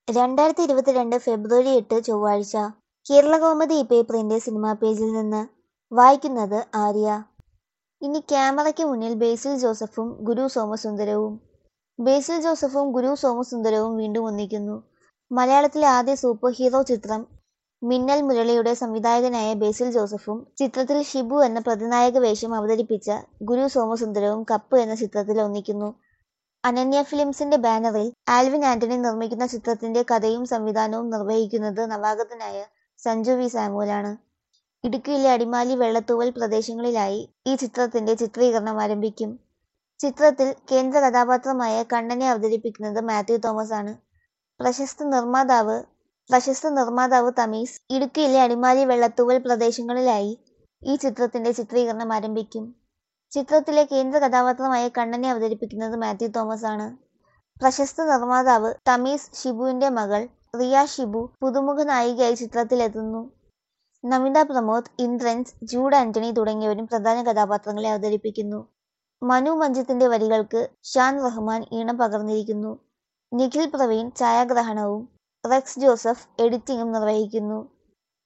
രണ്ടായിരത്തി ഇരുപത്തിരണ്ട് ഫെബ്രുവരി എട്ട് ചൊവ്വാഴ്ച കേരളകൗമുദി പേപ്പറിന്റെ സിനിമാ പേജിൽ നിന്ന് വായിക്കുന്നത് ആര്യ ഇനി ക്യാമറയ്ക്ക് മുന്നിൽ ബേസിൽ ജോസഫും ഗുരു സോമസുന്ദരവും ബേസിൽ ജോസഫും ഗുരു സോമസുന്ദരവും വീണ്ടും ഒന്നിക്കുന്നു മലയാളത്തിലെ ആദ്യ സൂപ്പർ ഹീറോ ചിത്രം മിന്നൽ മുരളിയുടെ സംവിധായകനായ ബേസിൽ ജോസഫും ചിത്രത്തിൽ ഷിബു എന്ന പ്രതിനായക വേഷം അവതരിപ്പിച്ച ഗുരു സോമസുന്ദരവും കപ്പ് എന്ന ചിത്രത്തിൽ ഒന്നിക്കുന്നു അനന്യ ഫിലിംസിന്റെ ബാനറിൽ ആൽവിൻ ആന്റണി നിർമ്മിക്കുന്ന ചിത്രത്തിന്റെ കഥയും സംവിധാനവും നിർവഹിക്കുന്നത് നവാഗതനായ സഞ്ജു വി സാമുവലാണ് ഇടുക്കിയിലെ അടിമാലി വെള്ളത്തൂവൽ പ്രദേശങ്ങളിലായി ഈ ചിത്രത്തിന്റെ ചിത്രീകരണം ആരംഭിക്കും ചിത്രത്തിൽ കേന്ദ്ര കഥാപാത്രമായ കണ്ണനെ അവതരിപ്പിക്കുന്നത് മാത്യു തോമസ് ആണ് പ്രശസ്ത നിർമ്മാതാവ് പ്രശസ്ത നിർമ്മാതാവ് തമീസ് ഇടുക്കിയിലെ അടിമാലി വെള്ളത്തൂവൽ പ്രദേശങ്ങളിലായി ഈ ചിത്രത്തിന്റെ ചിത്രീകരണം ആരംഭിക്കും ചിത്രത്തിലെ കേന്ദ്ര കഥാപാത്രമായ കണ്ണനെ അവതരിപ്പിക്കുന്നത് മാത്യു തോമസ് ആണ് പ്രശസ്ത നിർമ്മാതാവ് തമീസ് ഷിബുവിന്റെ മകൾ റിയ ഷിബു പുതുമുഖ നായികയായി ചിത്രത്തിലെത്തുന്നു നമിത പ്രമോദ് ഇന്ദ്രൻസ് ജൂഡ് ആന്റണി തുടങ്ങിയവരും പ്രധാന കഥാപാത്രങ്ങളെ അവതരിപ്പിക്കുന്നു മനു മഞ്ജിത്തിന്റെ വരികൾക്ക് ഷാൻ റഹ്മാൻ ഈണം പകർന്നിരിക്കുന്നു നിഖിൽ പ്രവീൺ ഛായാഗ്രഹണവും റെക്സ് ജോസഫ് എഡിറ്റിംഗും നിർവഹിക്കുന്നു